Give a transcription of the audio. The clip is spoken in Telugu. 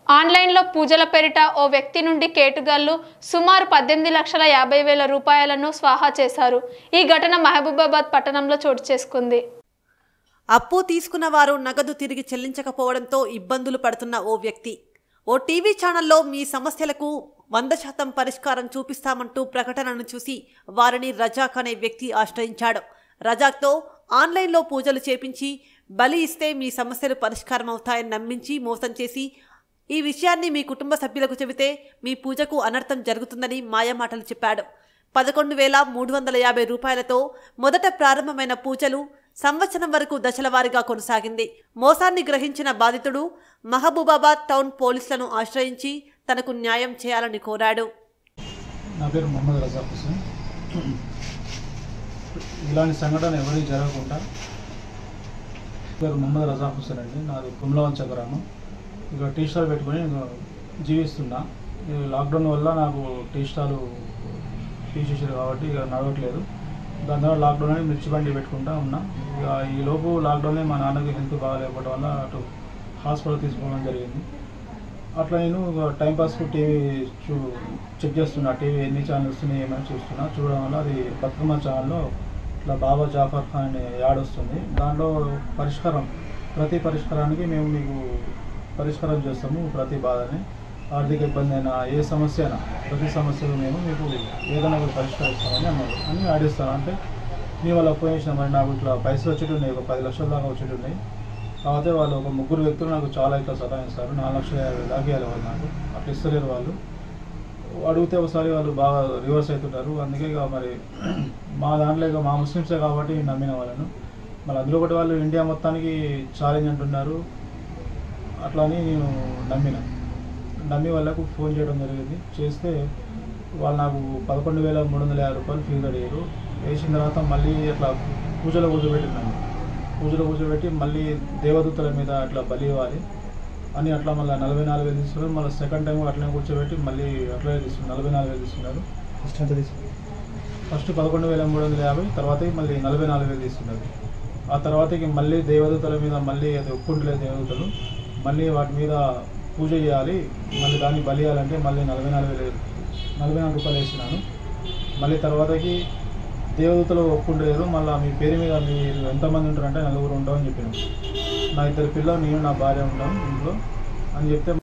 ఆన్లైన్లో పూజల పేరిట ఓ వ్యక్తి నుండి కేటుగాళ్లు సుమారు పద్దెనిమిది లక్షల యాభై వేల రూపాయలను స్వాహా చేశారు ఈ ఘటన మహబూబాబాద్ పట్టణంలో చోటు చేసుకుంది అప్పు తీసుకున్న వారు నగదు తిరిగి చెల్లించకపోవడంతో ఇబ్బందులు పడుతున్న ఓ వ్యక్తి ఓ టీవీ ఛానల్లో మీ సమస్యలకు వంద శాతం పరిష్కారం చూపిస్తామంటూ ప్రకటనను చూసి వారిని రజాక్ అనే వ్యక్తి ఆశ్రయించాడు రజాక్తో ఆన్లైన్లో పూజలు చేపించి బలి ఇస్తే మీ సమస్యలు పరిష్కారం అవుతాయని నమ్మించి మోసం చేసి ఈ విషయాన్ని మీ కుటుంబ సభ్యులకు చెబితే మీ పూజకు అనర్థం జరుగుతుందని మాయమాటలు చెప్పాడు పదకొండు వేల మూడు వందల యాభై రూపాయలతో మొదట ప్రారంభమైన పూజలు సంవత్సరం వరకు దశలవారీగా కొనసాగింది మోసాన్ని గ్రహించిన బాధితుడు మహబూబాబాద్ టౌన్ పోలీసులను ఆశ్రయించి తనకు న్యాయం చేయాలని కోరాడు నా పేరు మొహమ్మద్ రజాక్ హుసేన్ ఇలాంటి సంఘటన ఎవరికి జరగకుండా పేరు మొహమ్మద్ రజాక్ హుసేన్ అండి నాది కుమ్లవంచ గ్రామం ఇక టీ స్టాల్ పెట్టుకొని నేను జీవిస్తున్నా ఈ లాక్డౌన్ వల్ల నాకు టీ స్టాల్ తీసేసారు కాబట్టి ఇక నడవట్లేదు దాని తర్వాత లాక్డౌన్ అని మిర్చి బండి పెట్టుకుంటా ఉన్నా ఇక ఈ లోపు లాక్డౌన్లో మా నాన్నకి హెల్త్ బాగాలేకపోవడం వల్ల అటు హాస్పిటల్ తీసుకోవడం జరిగింది అట్లా నేను టైంపాస్కు టీవీ చూ చెక్ చేస్తున్నా టీవీ ఎన్ని ఛానల్స్ వస్తున్నాయి ఏమైనా చూస్తున్నా చూడడం వల్ల అది బతుకమ్మ ఛానల్లో ఇట్లా బాబా జాఫర్ ఖాన్ అనే యాడ్ వస్తుంది దాంట్లో పరిష్కారం ప్రతి పరిష్కారానికి మేము మీకు పరిష్కారం చేస్తాము ప్రతి బాధని ఆర్థిక ఇబ్బంది అయినా ఏ సమస్య అయినా ప్రతి సమస్యకు మేము మీకు ఏదైనా ఒకటి పరిష్కరిస్తామని అన్నారు అని ఆడిస్తాను అంటే మీ వాళ్ళు అప్పు చేసిన మరి నాకు ఇట్లా పైసలు వచ్చేటి ఉన్నాయి ఒక పది లక్షల దాకా వచ్చేటి ఉన్నాయి కాకపోతే వాళ్ళు ఒక ముగ్గురు వ్యక్తులు నాకు చాలా ఇట్లా సతాయిస్తారు నాలుగు లక్షల యాభై దాకా ఇవ్వాలి వాళ్ళు నాకు అట్లా ఇస్తలేరు వాళ్ళు అడిగితే ఒకసారి వాళ్ళు బాగా రివర్స్ అవుతుంటారు అందుకే ఇక మరి మా దాంట్లో ఇక మా ముస్లిమ్సే కాబట్టి నమ్మిన వాళ్ళను మరి అందులో ఒకటి వాళ్ళు ఇండియా మొత్తానికి ఛాలెంజ్ అంటున్నారు అట్లా అని నేను నమ్మిన నమ్మి వాళ్ళకు ఫోన్ చేయడం జరిగింది చేస్తే వాళ్ళు నాకు పదకొండు వేల మూడు వందల యాభై రూపాయలు ఫీజు అడిగారు వేసిన తర్వాత మళ్ళీ అట్లా పూజలో కూర్చోబెట్టినాను పూజలో కూర్చోబెట్టి మళ్ళీ దేవదూతల మీద అట్లా బలి ఇవ్వాలి అని అట్లా మళ్ళీ నలభై నాలుగు వేలు తీసుకున్నారు మళ్ళీ సెకండ్ టైం అట్లనే కూర్చోబెట్టి మళ్ళీ అట్లనే తీసుకున్నారు నలభై నాలుగు వేలు తీసుకున్నారు ఫస్ట్ ఎంత తీసుకుంది ఫస్ట్ పదకొండు వేల మూడు వందల యాభై తర్వాతకి మళ్ళీ నలభై నాలుగు వేలు తీసుకున్నారు ఆ తర్వాతకి మళ్ళీ దేవదూతల మీద మళ్ళీ అది ఒప్పుకుంటలేదు దేవదూతలు మళ్ళీ వాటి మీద పూజ చేయాలి మళ్ళీ దాన్ని బలి ఇవ్వాలంటే మళ్ళీ నలభై నాలుగు వేలు నలభై నాలుగు రూపాయలు వేసినాను మళ్ళీ తర్వాతకి దేవదూతలు ఒప్పుకుంటలేరు మళ్ళీ మీ పేరు మీద మీరు ఎంతమంది ఉంటారంటే నలుగురు ఉంటామని చెప్పినాం నా ఇద్దరు పిల్లలు నేను నా భార్య ఉంటాం ఇంట్లో అని చెప్తే